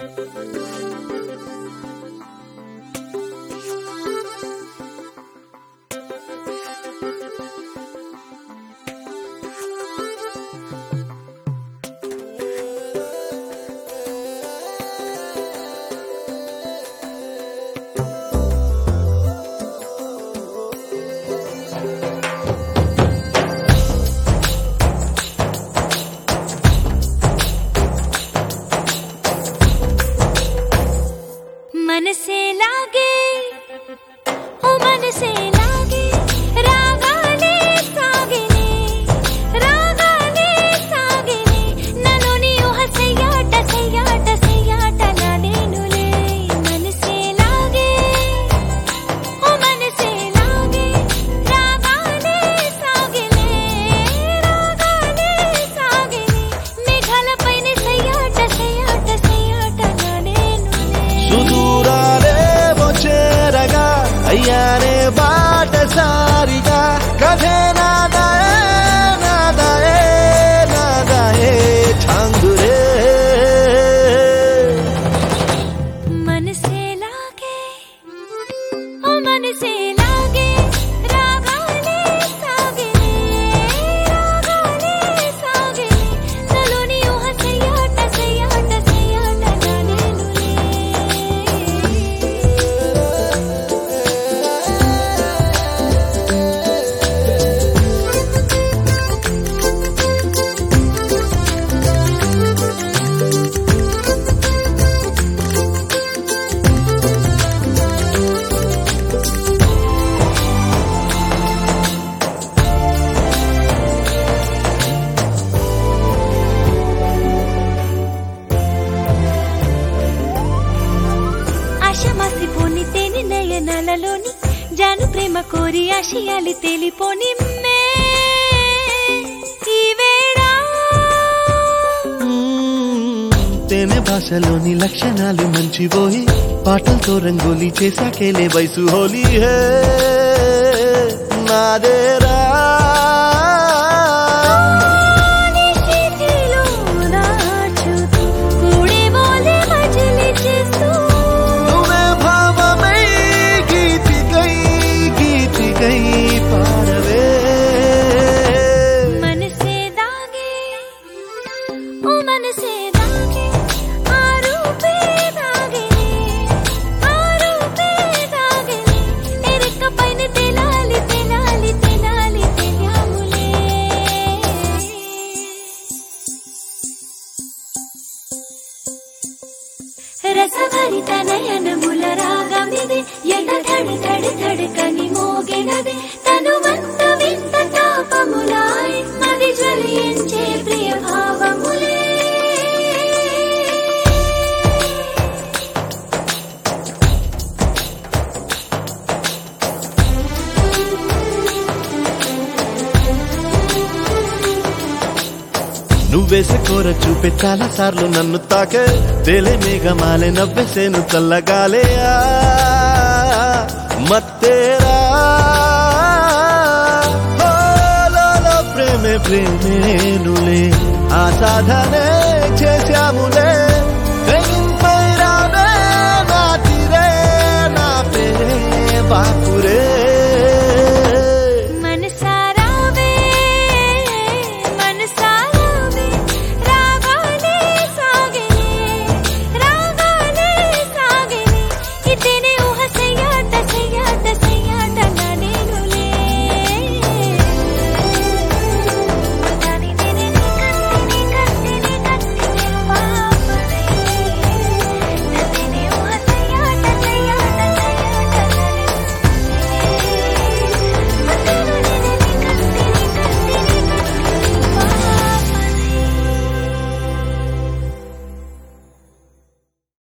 మనసే లాగే ఓ మనసే లాగే రాగాలే సాగినే రాగాలే సాగినే నన్ను నీ ఊహ సయ్యాట సయ్యాట సయ్యాటలా నేనులే మనసే లాగే ఓ మనసే లాగే రాగాలే సాగినే రాగాలే సాగినే మేఘాలపైన సయ్యాట సయ్యాట సయ్యాటలా నేనులే సుదూరాలే చేరగా అయ్యానే బాటసారిగా కథే నాదాయే నాదాయే నాదాయే ఛాంగురే మనసే లాగే ఓ మనసే లాగే రాగాలే సాగినే రాగాలే సాగినే నలోని ఊహ సయ్యాట సయ్యాట సయ్యాట నానేనులే ఆశ మాసిపోని తేని నయనాలలోని జాను ప్రేమ కోరి ఆశయాలి తేలిపోని మే ఈ వేళ తేనె భాషలోని లక్షణాలు మంచిపోయి పాటలతో రంగోలి చేశాకేలే వయసు హోలీ హే నాదేరా నీ చేతిలో దాచుతూ కూడేమోలే మజిలీ చేస్తూ నువ్వే భావమై గీతికై గీతికై పాడవే మనసే దాగే ఓ మనసే దాగే ఆ రూపే దాగేనే ఆ రూపే దాగేనే ఎరక్క పైన తెలాలి తెలాలి తెలాలి తెలియాములే రసభరిత నయనముల రాగమిది ఎద ధడి ధడి ధడకని మోగినది తనువంత వింత తాపములాయ్ మది జ్వలించే ప్రియ భావములే నువ్వేసే కోర చూపే చాలా సార్లు నన్ను తాకే తేలే మేఘమాలే నవ్వేసేను చల్లగాలే ఆ, మత్తేరా ఓ, లోలో ప్రేమే ప్రేమేనులే ఆ సాధనే చేశాములే